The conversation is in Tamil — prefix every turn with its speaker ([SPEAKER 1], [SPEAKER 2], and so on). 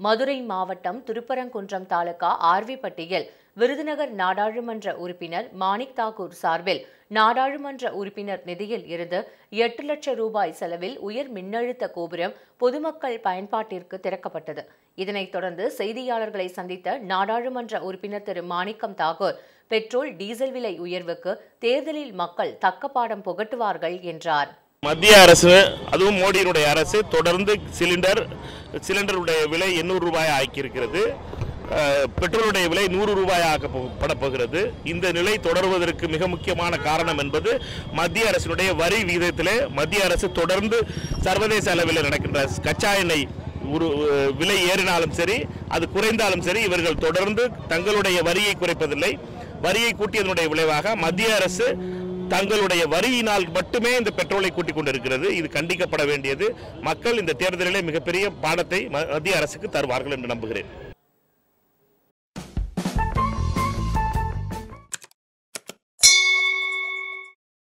[SPEAKER 1] மதுரை மாவட்டம் திருப்பரங்குன்றம் தாலுகா ஆர்விப்பட்டியில் விருதுநகர் நாடாளுமன்ற உறுப்பினர் மாணிக் தாக்கூர் சார்பில் நாடாளுமன்ற உறுப்பினர் நிதியில் இருந்து எட்டு லட்சம் ரூபாய் செலவில் உயர் மின்னழுத்த கோபுரம் பொதுமக்கள் பயன்பாட்டிற்கு திறக்கப்பட்டது இதனைத் தொடர்ந்து செய்தியாளர்களை சந்தித்த நாடாளுமன்ற உறுப்பினர் திரு மாணிக்கம் தாக்கூர் பெட்ரோல் டீசல் விலை உயர்வுக்கு தேர்தலில் மக்கள் தக்க பாடம் புகட்டுவார்கள் என்றார்
[SPEAKER 2] மத்திய அரசு அதுவும் மோடியினுடைய அரசு தொடர்ந்து சிலிண்டர் சிலிண்டருடைய விலை எண்ணூறு ரூபாய் ஆக்கியிருக்கிறது அஹ், பெட்ரோலுடைய விலை நூறு ரூபாய் ஆக்கப்பட போகிறது இந்த நிலை தொடர்வதற்கு மிக முக்கியமான காரணம் என்பது மத்திய அரசினுடைய வரி விகிதத்திலே மத்திய அரசு தொடர்ந்து சர்வதேச அளவில் நடக்கின்ற கச்சா எண்ணெய் ஒரு அஹ், விலை ஏறினாலும் சரி அது குறைந்தாலும் சரி இவர்கள் தொடர்ந்து தங்களுடைய வரியை குறைப்பதில்லை வரியை கூட்டியதனுடைய விளைவாக மத்திய அரசு தங்களுடைய வரியினால் மட்டுமே இந்த பெட்ரோலை கூட்டிக் கொண்டிருக்கிறது இது கண்டிக்கப்பட வேண்டியது மக்கள் இந்த தேர்தலிலே மிகப்பெரிய பாடத்தை ம- மத்திய அரசுக்கு தருவார்கள் என்று நம்புகிறேன்